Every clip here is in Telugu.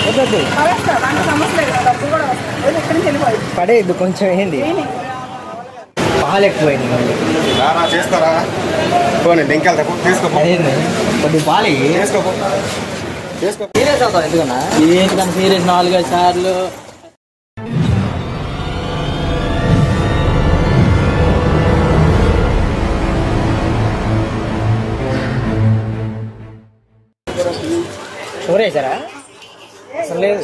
వద్దొద్దు పడేస్తా దాంట్లో సమస్య లేదు డబ్బులు కూడా వస్తాయి లేదు ఇక్కడి నుంచి వెళ్ళిపోయి పడేయద్దు కొంచెం ఏంది పాలు ఎక్కువైంది మళ్ళీ రారా చేసుకోరా పోనీ ఇంకెళ్తా తీసుకోపో అదేంది కొద్ది పాలు ఇయ్యి. తీసుకోపో తీసుకో సీరియస్ అవుతావు ఎందుకన్నా ఏంటంటే సీరియస్ నాలుగైదు సార్లు ఊరేసారా అసలు లేదు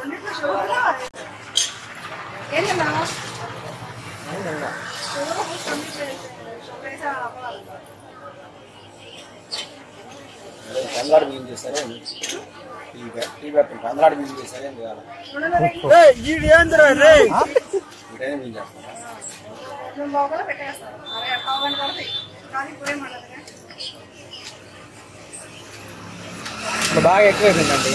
ఏంటన్నా అందరాడు బియ్యం చేస్తారే టీ పెట్టండి అందరాడు బియ్యం చేస్తారే ఇటైనా బియ్యం చేస్తారా మేము లోపల పెట్టేస్తాం అరే పావుగంట పడుతుంది కానీ ఇప్పుడేం ఉండదుగా ఇప్పుడు బాగా ఎక్కువైపోయిందండి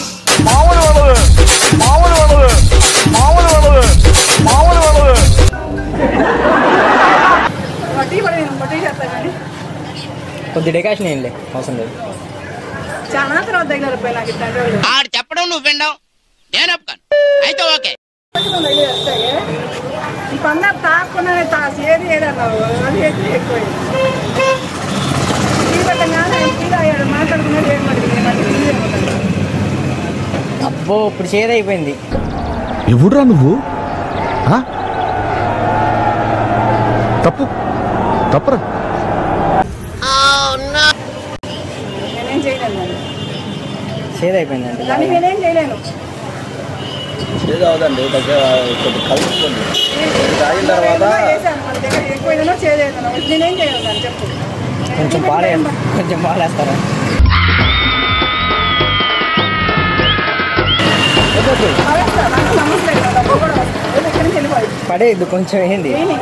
వడ్డీ కూడా నేను వడ్డీ చేస్తాను కానీ కొద్ది డెకాషన్ ఏంలే అవసరం లేదు చాలా తర్వాత దగ్గర పోయి నాకు ఇట్లాంటి వాళ్ళు ఆడు చెప్పడం నువ్వు వినడం నేను ఒప్పుకోను అయితే ఓకే కొంచెం దగ్గర వస్తాయి ఈ పన్న తాక్కున్నానే తాసు ఏది ఏదన్నావు అది ఎక్కువ ఎక్కువైంది టీ పెట్టగానే టీ తాగాడు మాట్లాడుకున్నాడు ఏం పడుతుంది మళ్ళీ టీ చేయమన్నాడు. అబ్బో ఇప్పుడు చేదైపోయింది ఎవడురా నువ్వు ఆ? తప్పు తప్పురా నేనేం చేయలేను దాన్ని. చేదైపోయిందండి దాన్ని నేనేం చేయలేను ఏదో అవుదండి దగ్గర కొద్ది కలుపుకోండి తాగిన తర్వాత ఎక్కువ చేశాను మన దగ్గర ఎక్కువైనా చేయలేను నేనేం చేయను దాన్ని చెప్పు కొంచెం పాలే కొంచెం పాలేస్తారా వద్దొద్దు పడేస్తా నాకు సమస్య లేదు డబ్బులు కూడా వస్తాయి లేదు ఇక్కడి నుంచి వెళ్ళిపోయి పడేయద్దు కొంచెం ఏంది ఏంటి?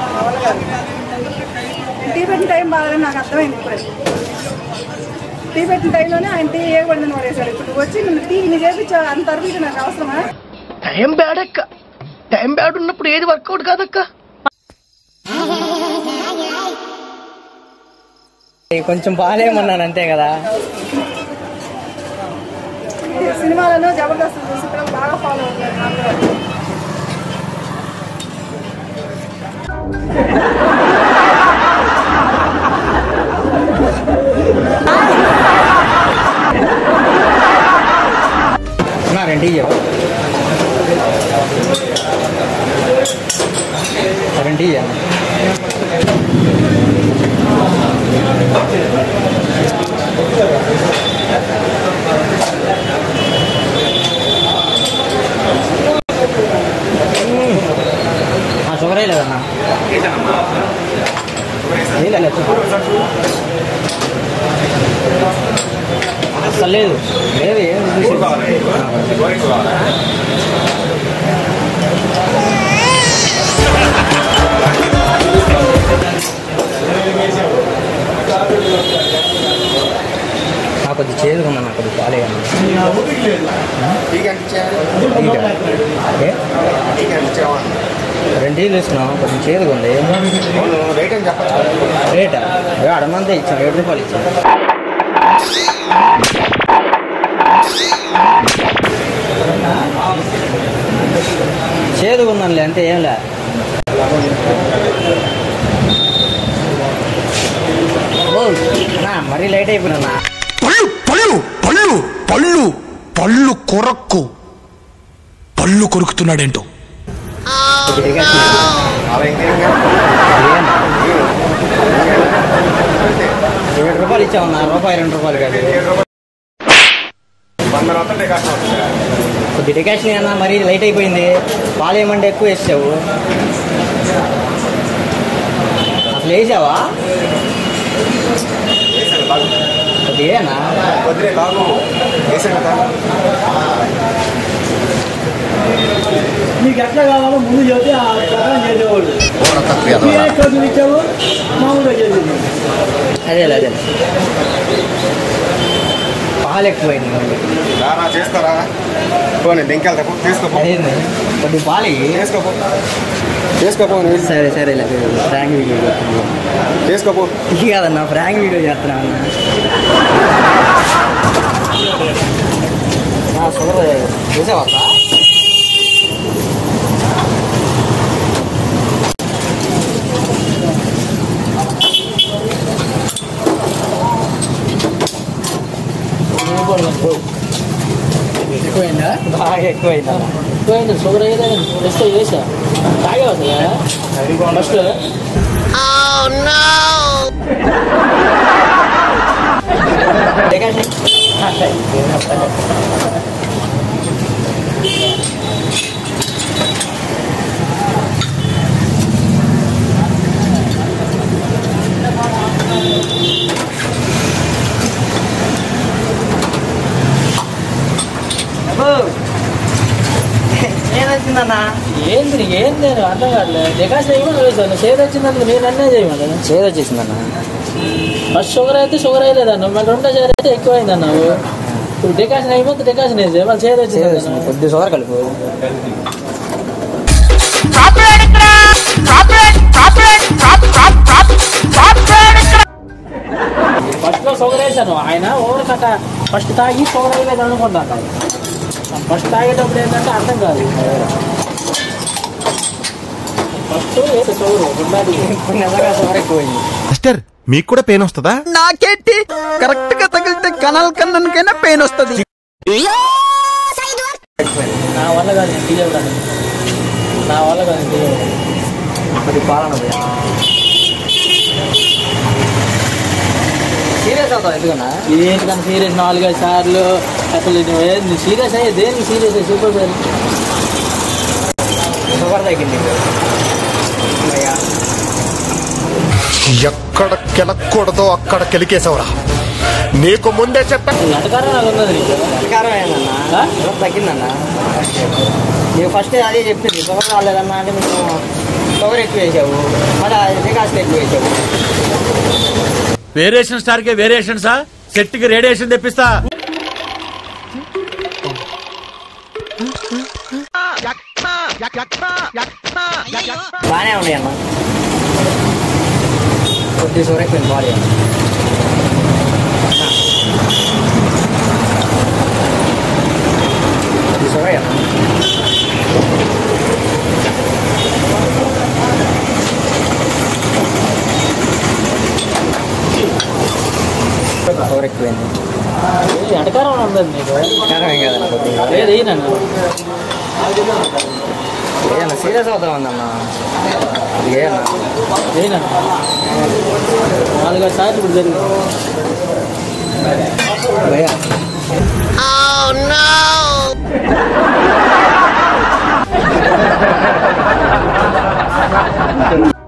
టీ పెట్టిన టైం బాగాలేదు నాకు అర్థమైంది ఇప్పుడే టీ పెట్టిన టైంలోనే ఆయన టీ ఏ పడిందని పడేశాడు ఇప్పుడు నువ్వు వచ్చి నువ్వు టీ నీ చేపించావు అంత అర్బీట్ నాకు అవసరమా టైం బ్యాడ్ అక్క టైం బ్యాడ్ ఉన్నప్పుడు ఏది వర్కౌట్ కాదక్క కొంచెం పాలేమన్నాను అంతే కదా ఈ సినిమాలలో జబర్దస్త్ చూసి ఇక్కడ బాగా ఫాలో అవుతున్నారు నాకు కూడా. ఉన్నారండి ఇయ్యవు రెండు ఇయ్యాను షుగర్ లేదన్నా లేదు అసలు లేదు లేదు ఏం నాకు కొద్ది చేదుగా ఉందన్న కొద్ది పాలే టీకి ఎంత ఇచ్చేయాలి ఏ టీకి ఎంత ఇచ్చావా రెండు ఇల్లు ఇస్తున్నాం కొంచెం చేదుగా ఉంది అవును రేట్ అని చెప్పచ్చు రేటా ఏ అడమంతా ఇచ్చాం ఏడు రూపాయలు ఇచ్చాం చేదుగా ఉందంలే అంతే ఏంలే ఓ, నా మరీ లేట్ అయిపోయినా పళ్ళు పళ్ళు పళ్ళు పళ్ళు పళ్ళు కొరక్కు పళ్ళు కొరుకుతున్నాడేంటో అలా ఇంకేం ఏడు రూపాయలు ఇచ్చామన్నా రూపాయి రెండు రూపాయలు కాదు వంద రూపాయలు టికెట్ అవుతుంది కొద్ది డికాషన్ అన్నా మరీ లైట్ అయిపోయింది పాలు ఏమంటే ఎక్కువ వేసావు అసలు వేసావా వేసాను లాగు కొద్దిగా వదిలే లాగు వేసాను కదా నీకు ఎట్లా కావాలో ముందు చెబితే ఆ ప్రకారం చేసేవాళ్ళు ఏ ఖర్చులు ఇచ్చావు మామూలుగా చేసేది అదే అదే పాలు ఎక్కువైంది మళ్ళీ రారా చేసుకోరా పోనీ ఇంకెళ్తా తీసుకోపో అదేంది కొద్ది పాలు ఇయ్యి. తీసుకోపో తీసుకోపో నువ్వు సరే సరే ఇలా ఫ్రాంక్ వీడియో చేస్తున్నాను తీసుకోపో ఇది కాదన్నా ఫ్రాంక్ వీడియో చేస్తున్నా అన్న షుగర్ చూసావా ఎక్కువైందా బాగా ఎక్కువైంది అన్న ఎక్కువైంది షుగర్ అయ్యేదా టెస్ట్ చేసా తాగేవా ఫస్ట్ డికాషన్ ఏదొచ్చిందన్నా ఏంది ఏంది నేను అర్థం కావట్లేదు డికాషన్ ఏమని వేసాను సేద వచ్చిందంటే నేను అన్నే చేయమని చేదొచ్చేసిందన్నా ఫస్ట్ షుగర్ అయితే షుగర్ అయ్యలేదన్న మళ్ళీ రెండోసారి అయితే ఎక్కువైంది అన్నావు ఇప్పుడు డికాషన్ అయిపోతే డికాషన్ వేసే వాళ్ళు సేద చేదొచ్చింది వచ్చింది కొద్ది షుగర్ కలుపు ఫస్ట్ లో షుగర్ వేసాను ఆయన ఓవర్ కట్ట ఫస్ట్ తాగి షుగర్ అయ్యలేదు అనుకుంటాను ఫస్ట్ తాగేటప్పుడు ఏంటంటే అర్థం కాదు ఫస్ట్ వేసే షుగర్ ఉండాలి ఇప్పుడు నిజంగా షుగర్ ఎక్కువైంది మాస్టర్ మీకు కూడా పెయిన్ వస్తుందా నాకేంటి కరెక్ట్ గా తగిలితే కనాల్ కన్నానికైనా పెయిన్ వస్తుంది నా వల్ల కాదు నేను తీయగలను నా వల్ల కాదు నేను తీయగలను కొద్ది పాలన సీరియస్ అవుతావు ఎందుకన్నా ఇదేంటికన్నా సీరియస్ నాలుగైదు సార్లు అసలు నువ్వు ఏంది సీరియస్ అయ్యే దేనికి సీరియస్ అయ్యి సూపర్ సార్ షుగర్ తగ్గింది అయ్యా ఎక్కడ కెలక్కూడదో అక్కడ కెలికేసావురా నీకు ముందే చెప్పా ఎటకారం నాకు ఉన్నది నీకు అధికారం ఏందన్నా ఆ? షుగర్ తగ్గిందన్నా నీవు ఫస్ట్ అదే చెప్పింది షుగర్ రాలేదన్నా అంటే మేము షుగర్ ఎక్కువ వేసావు మళ్ళీ డికాషన్ ఎక్కువ వేసావు వేరియేషన్ స్టార్ కి వేరియేషన్ సా సెట్ కి రేడియేషన్ తెప్పిస్తా బాగానే ఉన్నాయి అన్న కొద్ది షుగర్ ఎక్కువ బాడీ కొద్ది షుగర్ అన్న షుగర్ ఎక్కువైంది ఏ ఎటకారం ఉన్నది నీకు అధికారం ఏం కదన్న కొద్దిగా లేదు ఈ నన్ను ఏదన్నా సీరియస్ అవుతా ఉందన్న ఏదన్నా ఏ నన్ను నాలుగైదు సార్లు ఇప్పుడు జరిగింది భయ్యా Oh no!